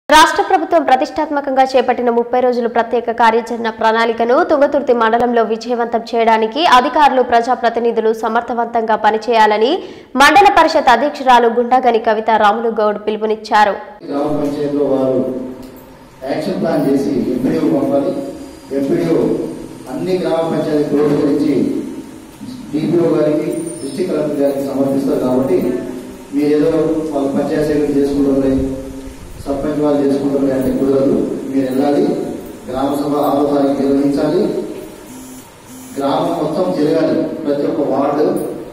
రాష్ట్ర ప్రభుత్వం ప్రతిష్టాత్మకంగా చేపట్టిన ముప్పై రోజుల ప్రత్యేక కార్యాచరణ ప్రణాళికను తుంగతుర్తి మండలంలో విజయవంతం చేయడానికి అధికారులు ప్రజాప్రతినిధులు సమర్థవంతంగా పనిచేయాలని మండల పరిషత్ అధ్యక్షురాలు గుండాగని కవిత రాములు గౌడ్ పిలుపునిచ్చారు గ్రామ పంచాయతీలో వారు యాక్షన్ ప్లాన్ చేసి ఎంపీడీఓ పంపాలి ఎంపీడీఓ అన్ని గ్రామ పంచాయతీ క్రోడీకరించి డిపిఓ గారికి డిస్టిక్ కలెక్టర్ గారికి సమర్పిస్తారు కాబట్టి మీరు ఏదో వాళ్ళు పంచాయతీ సెక్రటరీ చేసుకుంటారు సర్పంచ్ వాళ్ళు చేసుకుంటారు అంటే కుదరదు మీరు వెళ్ళాలి గ్రామ సభ ఆరో తారీఖు నిర్వహించాలి గ్రామం మొత్తం తిరగాలి ప్రతి ఒక్క వార్డు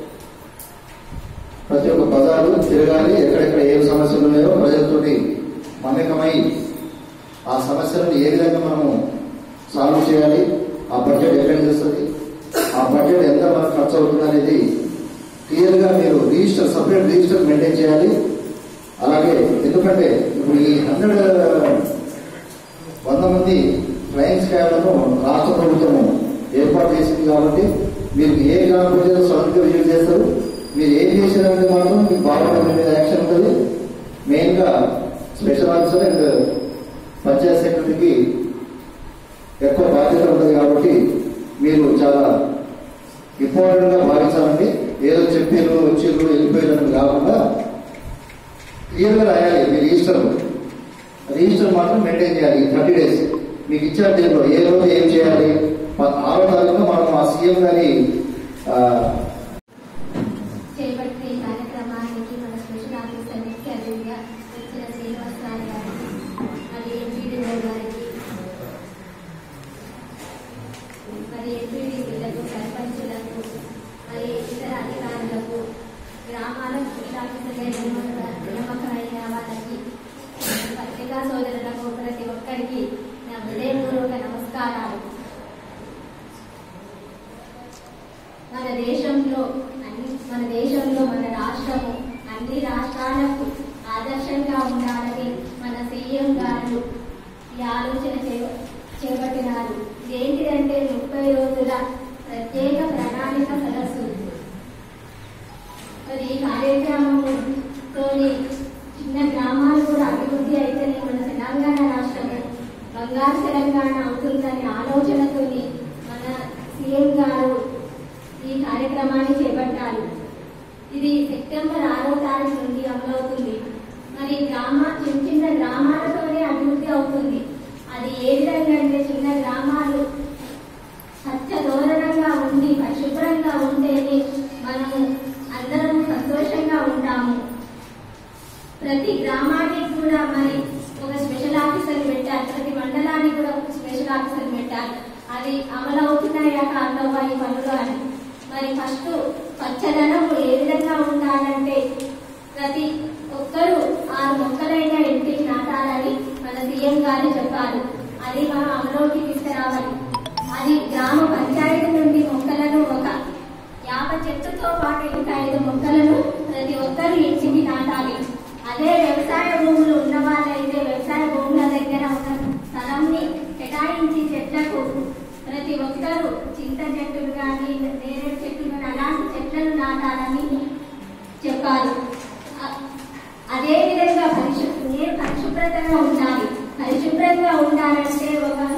ప్రతి ఒక్క బజారు తిరగాలి ఎక్కడెక్కడ ఏ సమస్యలు ఉన్నాయో ప్రజలతోటి మమేకమై ఆ సమస్యలను ఏ విధంగా మనము సాల్వ్ చేయాలి ఆ బడ్జెట్ ఎక్కడ చేస్తుంది ఆ బడ్జెట్ ఎంత మనకు ఖర్చు అవుతుంది అనేది క్లియర్ గా మీరు రిజిస్టర్ సపరేట్ రిజిస్టర్ మెయింటైన్ చేయాలి అలాగే ఎందుకంటే ఇప్పుడు ఈ హండ్రెడ్ వంద మంది ఫ్లయింగ్ స్కాడ్లను రాష్ట్ర ప్రభుత్వము ఏర్పాటు చేసింది కాబట్టి మీరు ఏ గ్రామ ప్రజలు స్వతంత్ర విజిట్ చేస్తారు మీరు ఏం చేసినారంటే మాత్రం మీకు బాగుంటుంది మీద యాక్షన్ ఉంటుంది మెయిన్ గా స్పెషల్ ఆఫీసర్ అండ్ పంచాయత్ సెక్రటరీకి ఎక్కువ బాధ్యత ఉంటుంది కాబట్టి మీరు చాలా ఇంపార్టెంట్ గా భావించాలండి ఏదో చెప్పారు వచ్చిర్రు వెళ్ళిపోయారు అని కాకుండా క్లియర్ గా రాయాలి మీ రిజిస్టర్ రిజిస్టర్ మాత్రం మెయింటైన్ చేయాలి థర్టీ డేస్ మీకు ఇచ్చారు దీంట్లో ఏ రోజు ఏం చేయాలి ప- ఆరో తారీఖున మనం ఆ సీఎం గారి ఆ, చేపట్టిన ఈ కార్యక్రమానికి మన స్పెషల్ ఆఫీసర్ ముఖ్య అతిథిగా వచ్చిన శ్రీనివాస్ రావు గారికి మరి ఎంపీడీఓ గారికి మరి ఎంపీడీసీలకు సర్పంచులకు మరి ఇతర అధికారులకు గ్రామాల స్పెషల్ ఆఫీసర్గా నియమక- నియామకమైన వాళ్ళకి పత్రికా సోదరులకు ప్రతి ఒక్కరికి నా హృదయపూర్వక నమస్కారాలు మన దేశంలో అన్ని మన దేశంలో మన రాష్ట్రము అన్ని రాష్ట్రాలకు ఆదర్శంగా ఉండాలని మన సీఎం గారు ఈ ఆలోచన చే- చేపట్టినారు ఏంటిదంటే ముప్పై రోజుల ప్రత్యేక ప్రణాళిక సదస్సు మరి ఈ కార్యక్రమంతోని చిన్న గ్రామాలు కూడా అభివృద్ధి అయితేనే మన తెలంగాణ రాష్ట్రము బంగారు తెలంగాణ అవుతుందనే ఆలోచనతోని మన సీఎం గారు ఈ కార్యక్రమాన్ని చేపట్టారు ఇది సెప్టెంబర్ ఆరో తారీఖు నుండి అమలవుతుంది మరి గ్రామ చిన్న చిన్న గ్రామాలతోనే అభివృద్ధి అవుతుంది అది ఏ విధంగా అంటే చిన్న గ్రామాలు స్వచ్ఛ దూరంగా ఉండి పరిశుభ్రంగా ఉంటేనే మనము అందరం సంతోషంగా ఉంటాము ప్రతి గ్రామానికి కూడా మరి ఒక స్పెషల్ ఆఫీసర్ పెట్టారు ప్రతి మండలానికి కూడా ఒక స్పెషల్ ఆఫీసర్ పెట్టారు అది అమలు అవుతున్నాయా కాంతవ్వ ఈ పనులు అని మరి ఫస్ట్ పచ్చదనం ఏ విధంగా ఉండాలంటే ప్రతి ఒక్కరూ ఆరు మొక్కలైనా ఇంటికి నాటాలని మన సీఎం గారు చెప్పారు అది మనం అమలులోకి తీసుకురావాలి అది గ్రామ పంచాయతీ నుండి మొక్కలను ఒక యాభై చెట్టుతో పాటు ఇంకా ఐదు మొక్కలను ప్రతి ఒక్కరు ఇంటికి నాటాలి అదే వ్యవసాయ భూములు ఉన్న వాళ్ళైతే వ్యవసాయ భూముల దగ్గర ఉన్న స్థలంని కేటాయించి చెట్లకు ప్రతి ఒక్కరూ చింత చెట్టులు కానీ నేరేడు చెట్లు కానీ అలాంటి చెట్లను నాటాలని చెప్పారు అ- అదే విధంగా పరిశు నేను పరిశుభ్రతగా ఉండాలి పరిశుభ్రంగా ఉండాలంటే ఒక